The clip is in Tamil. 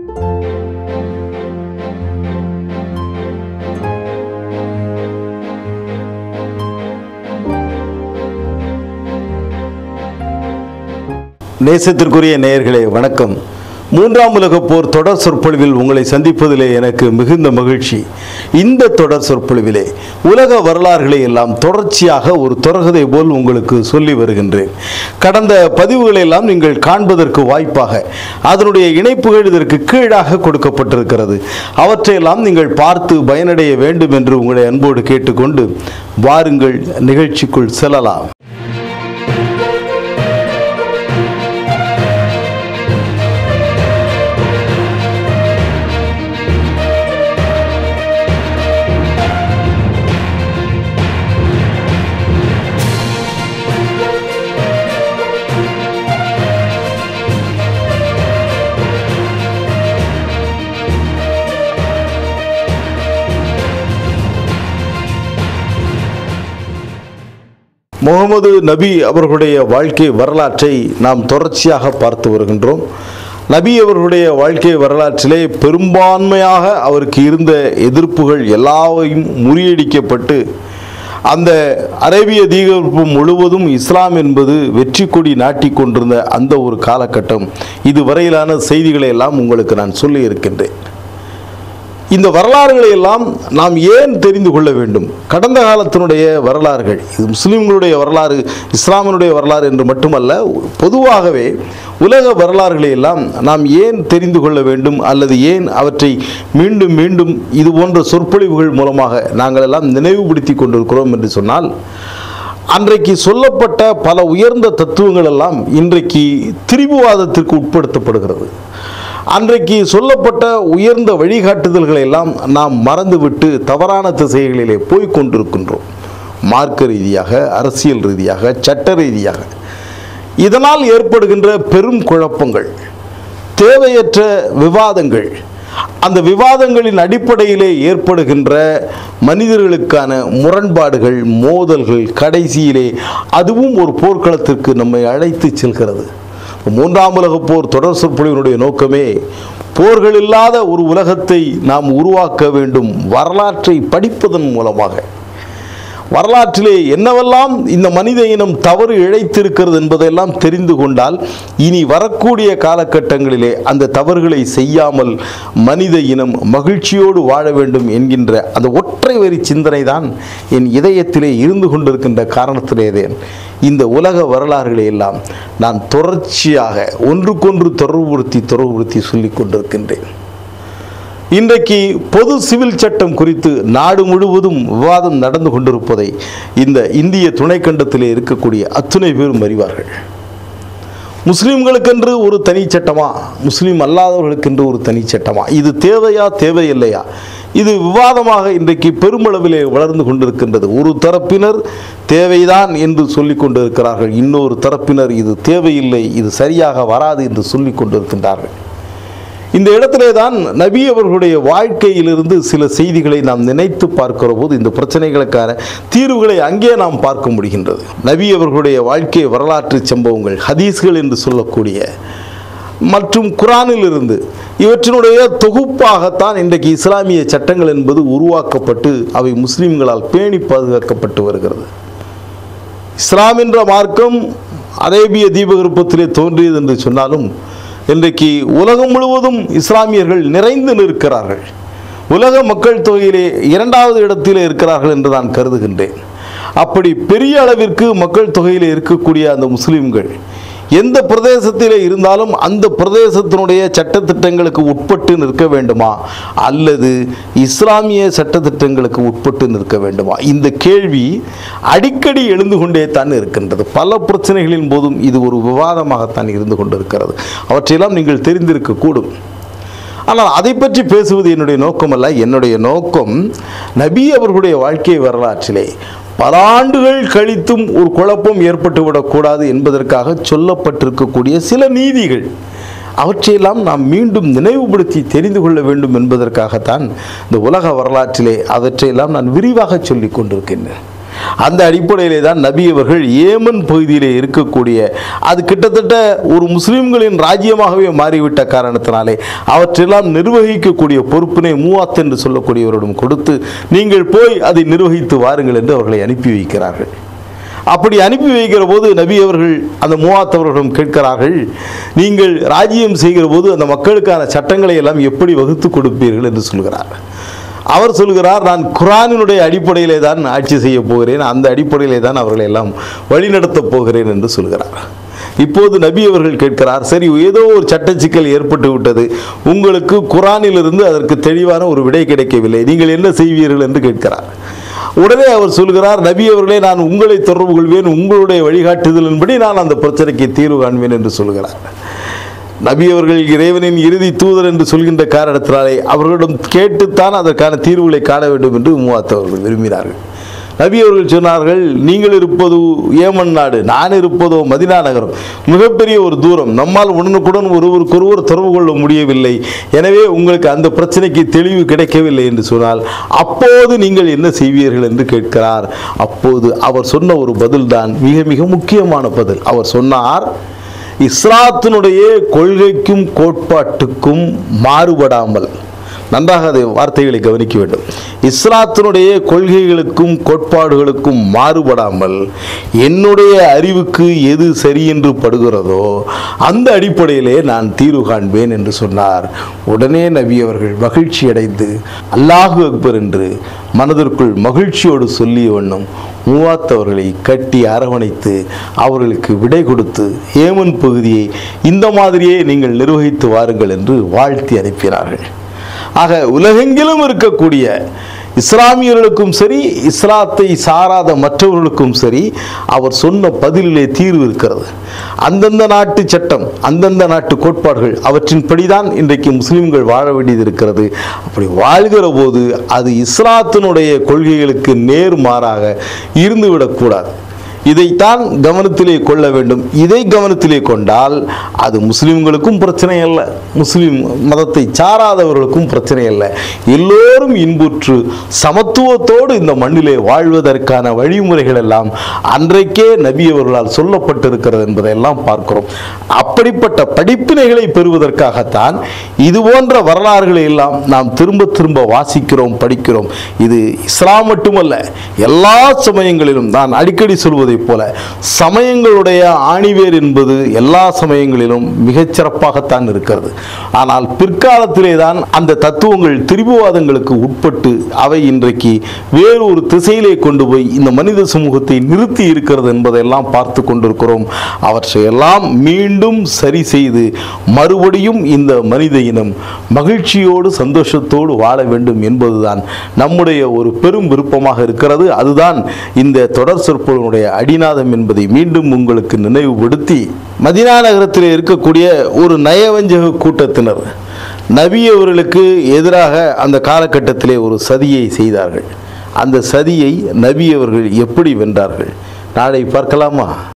நேசத்திற்குரிய நேயர்களே வணக்கம் மூன்றாம் உலகப் போர் தொடர் சொற்பொழிவில் உங்களை சந்திப்பதிலே எனக்கு மிகுந்த மகிழ்ச்சி இந்த தொடர் சொற்பொழிவிலே உலக வரலாறுகளை எல்லாம் தொடர்ச்சியாக ஒரு தொடர்கதை போல் உங்களுக்கு சொல்லி வருகின்றேன் கடந்த பதிவுகளை எல்லாம் நீங்கள் காண்பதற்கு வாய்ப்பாக அதனுடைய இணைப்புகள் இதற்கு கீழாக கொடுக்கப்பட்டிருக்கிறது அவற்றையெல்லாம் நீங்கள் பார்த்து பயனடைய வேண்டும் என்று உங்களை அன்போடு கேட்டுக்கொண்டு வாருங்கள் நிகழ்ச்சிக்குள் செல்லலாம் முகமது நபி அவர்களுடைய வாழ்க்கை வரலாற்றை நாம் தொடர்ச்சியாக பார்த்து வருகின்றோம் நபி அவர்களுடைய வாழ்க்கை வரலாற்றிலே பெரும்பான்மையாக அவருக்கு இருந்த எதிர்ப்புகள் எல்லாவையும் முறியடிக்கப்பட்டு அந்த அரேபிய தீபகற்பம் முழுவதும் இஸ்லாம் என்பது வெற்றி கொடி நாட்டிக் கொண்டிருந்த அந்த ஒரு காலகட்டம் இதுவரையிலான செய்திகளை எல்லாம் உங்களுக்கு நான் சொல்லி இருக்கின்றேன் இந்த வரலாறுகளை எல்லாம் நாம் ஏன் தெரிந்து கொள்ள வேண்டும் கடந்த காலத்தினுடைய வரலாறுகள் இது முஸ்லிம்களுடைய வரலாறு இஸ்லாமினுடைய வரலாறு என்று மட்டுமல்ல பொதுவாகவே உலக வரலாறுகளை எல்லாம் நாம் ஏன் தெரிந்து கொள்ள வேண்டும் அல்லது ஏன் அவற்றை மீண்டும் மீண்டும் இது போன்ற சொற்பொழிவுகள் மூலமாக நாங்கள் எல்லாம் நினைவுபடுத்தி கொண்டிருக்கிறோம் என்று சொன்னால் அன்றைக்கு சொல்லப்பட்ட பல உயர்ந்த தத்துவங்கள் எல்லாம் இன்றைக்கு திரிபுவாதத்திற்கு உட்படுத்தப்படுகிறது அன்றைக்கு சொல்லப்பட்ட உயர்ந்த வழிகாட்டுதல்களை எல்லாம் நாம் மறந்துவிட்டு தவறான திசைகளிலே போய் கொண்டிருக்கின்றோம் மார்க்க ரீதியாக அரசியல் ரீதியாக சட்ட ரீதியாக இதனால் ஏற்படுகின்ற பெரும் குழப்பங்கள் தேவையற்ற விவாதங்கள் அந்த விவாதங்களின் அடிப்படையிலே ஏற்படுகின்ற மனிதர்களுக்கான முரண்பாடுகள் மோதல்கள் கடைசியிலே அதுவும் ஒரு போர்க்களத்திற்கு நம்மை அழைத்து செல்கிறது மூன்றாம் உலகப் போர் தொடர் சொற்பொழிவினுடைய நோக்கமே போர்கள் இல்லாத ஒரு உலகத்தை நாம் உருவாக்க வேண்டும் வரலாற்றை படிப்பதன் மூலமாக வரலாற்றிலே என்னவெல்லாம் இந்த மனித இனம் தவறு இழைத்திருக்கிறது என்பதையெல்லாம் தெரிந்து கொண்டால் இனி வரக்கூடிய காலகட்டங்களிலே அந்த தவறுகளை செய்யாமல் மனித இனம் மகிழ்ச்சியோடு வாழ வேண்டும் என்கின்ற அந்த ஒற்றை வரி சிந்தனை தான் என் இதயத்திலே இருந்து கொண்டிருக்கின்ற காரணத்திலேதேன் இந்த உலக வரலாறுகளை எல்லாம் நான் தொடர்ச்சியாக ஒன்றுக்கொன்று தொடர்புறுத்தி தொடர்புறுத்தி சொல்லிக் கொண்டிருக்கின்றேன் இன்றைக்கு பொது சிவில் சட்டம் குறித்து நாடு முழுவதும் விவாதம் நடந்து கொண்டிருப்பதை இந்த இந்திய துணைக்கண்டத்திலே இருக்கக்கூடிய அத்துணை பேரும் அறிவார்கள் முஸ்லீம்களுக்கென்று ஒரு தனி சட்டமா முஸ்லீம் அல்லாதவர்களுக்கென்று ஒரு தனி சட்டமா இது தேவையா தேவையில்லையா இது விவாதமாக இன்றைக்கு பெருமளவிலே வளர்ந்து கொண்டிருக்கின்றது ஒரு தரப்பினர் தேவைதான் என்று சொல்லிக் கொண்டிருக்கிறார்கள் இன்னொரு தரப்பினர் இது தேவையில்லை இது சரியாக வராது என்று சொல்லிக் கொண்டிருக்கின்றார்கள் இந்த இடத்திலே தான் நபி அவர்களுடைய வாழ்க்கையிலிருந்து சில செய்திகளை நாம் நினைத்து பார்க்கிற போது இந்த பிரச்சனைகளுக்கான தீர்வுகளை அங்கே நாம் பார்க்க முடிகின்றது நபி அவர்களுடைய வாழ்க்கை வரலாற்று சம்பவங்கள் ஹதீஸ்கள் என்று சொல்லக்கூடிய மற்றும் குரானில் இருந்து இவற்றினுடைய தொகுப்பாகத்தான் இன்றைக்கு இஸ்லாமிய சட்டங்கள் என்பது உருவாக்கப்பட்டு அவை முஸ்லிம்களால் பேணி பாதுகாக்கப்பட்டு வருகிறது இஸ்லாம் என்ற மார்க்கம் அரேபிய தீபகற்பத்திலே தோன்றியது என்று சொன்னாலும் இன்றைக்கு உலகம் முழுவதும் இஸ்லாமியர்கள் நிறைந்து நிற்கிறார்கள் உலக மக்கள் தொகையிலே இரண்டாவது இடத்திலே இருக்கிறார்கள் என்று நான் கருதுகின்றேன் அப்படி பெரிய அளவிற்கு மக்கள் தொகையிலே இருக்கக்கூடிய அந்த முஸ்லிம்கள் எந்த பிரதேசத்திலே இருந்தாலும் அந்த பிரதேசத்தினுடைய சட்டத்திட்டங்களுக்கு உட்பட்டு நிற்க வேண்டுமா அல்லது இஸ்லாமிய சட்டத்திட்டங்களுக்கு உட்பட்டு நிற்க வேண்டுமா இந்த கேள்வி அடிக்கடி எழுந்து கொண்டே தான் இருக்கின்றது பல பிரச்சனைகளின் போதும் இது ஒரு விவாதமாகத்தான் இருந்து கொண்டிருக்கிறது அவற்றையெல்லாம் நீங்கள் தெரிந்திருக்கக்கூடும் ஆனால் அதை பற்றி பேசுவது என்னுடைய நோக்கமல்ல என்னுடைய நோக்கம் நபி அவர்களுடைய வாழ்க்கை வரலாற்றிலே பல ஆண்டுகள் கழித்தும் ஒரு குழப்பம் ஏற்பட்டுவிடக்கூடாது என்பதற்காக சொல்லப்பட்டிருக்கக்கூடிய சில நீதிகள் அவற்றையெல்லாம் நாம் மீண்டும் நினைவுபடுத்தி தெரிந்து கொள்ள வேண்டும் என்பதற்காகத்தான் இந்த உலக வரலாற்றிலே அவற்றையெல்லாம் நான் விரிவாக சொல்லிக் கொண்டிருக்கின்றேன் அந்த அடிப்படையிலே தான் நபி அவர்கள் ஏமன் பகுதியிலே இருக்கக்கூடிய அது கிட்டத்தட்ட ஒரு முஸ்லிம்களின் ராஜ்யமாகவே மாறிவிட்ட காரணத்தினாலே அவற்றெல்லாம் நிர்வகிக்கக்கூடிய பொறுப்பினை மூவாத் என்று சொல்லக்கூடியவரிடம் கொடுத்து நீங்கள் போய் அதை நிர்வகித்து வாருங்கள் என்று அவர்களை அனுப்பி வைக்கிறார்கள் அப்படி அனுப்பி வைக்கிற போது நபி அவர்கள் அந்த மூவாத்தவர்களிடம் கேட்கிறார்கள் நீங்கள் ராஜ்யம் செய்கிற போது அந்த மக்களுக்கான சட்டங்களை எல்லாம் எப்படி வகுத்து கொடுப்பீர்கள் என்று சொல்கிறார் அவர் சொல்கிறார் நான் குரானினுடைய அடிப்படையிலே தான் ஆட்சி செய்ய போகிறேன் அந்த அடிப்படையிலே தான் அவர்களை எல்லாம் வழிநடத்தப் போகிறேன் என்று சொல்கிறார் இப்போது நபி அவர்கள் கேட்கிறார் சரி ஏதோ ஒரு சட்ட சிக்கல் ஏற்பட்டு விட்டது உங்களுக்கு குரானிலிருந்து அதற்கு தெளிவான ஒரு விடை கிடைக்கவில்லை நீங்கள் என்ன செய்வீர்கள் என்று கேட்கிறார் உடனே அவர் சொல்கிறார் நபி அவர்களே நான் உங்களை தொடர்பு கொள்வேன் உங்களுடைய வழிகாட்டுதலின்படி நான் அந்த பிரச்சனைக்கு தீர்வு காண்பேன் என்று சொல்கிறார் நபி அவர்கள் இறைவனின் இறுதி தூதர் என்று சொல்கின்ற காரணத்தினாலே அவர்களிடம் கேட்டுத்தான் அதற்கான தீர்வுகளை காண வேண்டும் என்று மூவாத்தவர்கள் விரும்பினார்கள் நபி அவர்கள் சொன்னார்கள் நீங்கள் இருப்பது ஏமன் நாடு நான் இருப்பதோ மதினா நகரம் மிகப்பெரிய ஒரு தூரம் நம்மால் உடனுக்குடன் ஒருவருக்கொருவர் தொடர்பு கொள்ள முடியவில்லை எனவே உங்களுக்கு அந்த பிரச்சனைக்கு தெளிவு கிடைக்கவில்லை என்று சொன்னால் அப்போது நீங்கள் என்ன செய்வீர்கள் என்று கேட்கிறார் அப்போது அவர் சொன்ன ஒரு பதில்தான் மிக மிக முக்கியமான பதில் அவர் சொன்னார் இஸ்லாத்தினுடைய கொள்கைக்கும் கோட்பாட்டுக்கும் மாறுபடாமல் நன்றாக அதை வார்த்தைகளை கவனிக்க வேண்டும் இஸ்லாத்தினுடைய கொள்கைகளுக்கும் கோட்பாடுகளுக்கும் மாறுபடாமல் என்னுடைய அறிவுக்கு எது சரி என்று படுகிறதோ அந்த அடிப்படையிலே நான் தீர்வு காண்பேன் என்று சொன்னார் உடனே நபி அவர்கள் மகிழ்ச்சி அடைந்து அல்லாஹு அக்பர் என்று மனதிற்குள் மகிழ்ச்சியோடு சொல்லிய வண்ணம் மூவாத்தவர்களை கட்டி அரவணைத்து அவர்களுக்கு விடை கொடுத்து ஏமன் பகுதியை இந்த மாதிரியே நீங்கள் நிர்வகித்து வாருங்கள் என்று வாழ்த்தி அனுப்பினார்கள் ஆக உலகெங்கிலும் இருக்கக்கூடிய இஸ்லாமியர்களுக்கும் சரி இஸ்லாத்தை சாராத மற்றவர்களுக்கும் சரி அவர் சொன்ன பதிலிலே தீர்வு இருக்கிறது அந்தந்த நாட்டு சட்டம் அந்தந்த நாட்டு கோட்பாடுகள் அவற்றின்படிதான் இன்றைக்கு முஸ்லிம்கள் வாழ வேண்டியது இருக்கிறது அப்படி வாழ்கிற போது அது இஸ்லாத்தினுடைய கொள்கைகளுக்கு நேர்மாறாக இருந்துவிடக்கூடாது இதைத்தான் கவனத்திலே கொள்ள வேண்டும் இதை கவனத்திலே கொண்டால் அது முஸ்லிம்களுக்கும் பிரச்சனை அல்ல முஸ்லிம் மதத்தை சாராதவர்களுக்கும் பிரச்சனை அல்ல எல்லோரும் இன்புற்று சமத்துவத்தோடு இந்த மண்ணிலே வாழ்வதற்கான வழிமுறைகள் எல்லாம் அன்றைக்கே நபி அவர்களால் சொல்லப்பட்டிருக்கிறது என்பதையெல்லாம் பார்க்கிறோம் அப்படிப்பட்ட படிப்பினைகளை பெறுவதற்காகத்தான் இது போன்ற வரலாறுகளை எல்லாம் நாம் திரும்ப திரும்ப வாசிக்கிறோம் படிக்கிறோம் இது இஸ்லாம் மட்டுமல்ல எல்லா சமயங்களிலும் நான் அடிக்கடி சொல்வதைப் போல சமயங்களுடைய ஆணிவேர் என்பது எல்லா சமயங்களிலும் மிகச் சிறப்பாகத்தான் இருக்கிறது ஆனால் பிற்காலத்திலே தான் அந்த தத்துவங்கள் திரிபுவாதங்களுக்கு உட்பட்டு அவை இன்றைக்கு வேறு ஒரு திசையிலே கொண்டு போய் இந்த மனித சமூகத்தை நிறுத்தி இருக்கிறது என்பதையெல்லாம் பார்த்து கொண்டிருக்கிறோம் அவற்றையெல்லாம் மீண்டும் சரி செய்து மறுபடியும் இந்த மனித இனம் மகிழ்ச்சியோடு சந்தோஷத்தோடு வாழ வேண்டும் என்பதுதான் நம்முடைய ஒரு பெரும் விருப்பமாக இருக்கிறது அதுதான் இந்த தொடர் சொற்பொழினுடைய அடிநாதம் என்பதை மீண்டும் உங்களுக்கு நினைவுபடுத்தி மதினா நகரத்தில் இருக்கக்கூடிய ஒரு நயவஞ்சக கூட்டத்தினர் நபி அவர்களுக்கு எதிராக அந்த காலகட்டத்திலே ஒரு சதியை செய்தார்கள் அந்த சதியை நபி அவர்கள் எப்படி வென்றார்கள் நாளை பார்க்கலாமா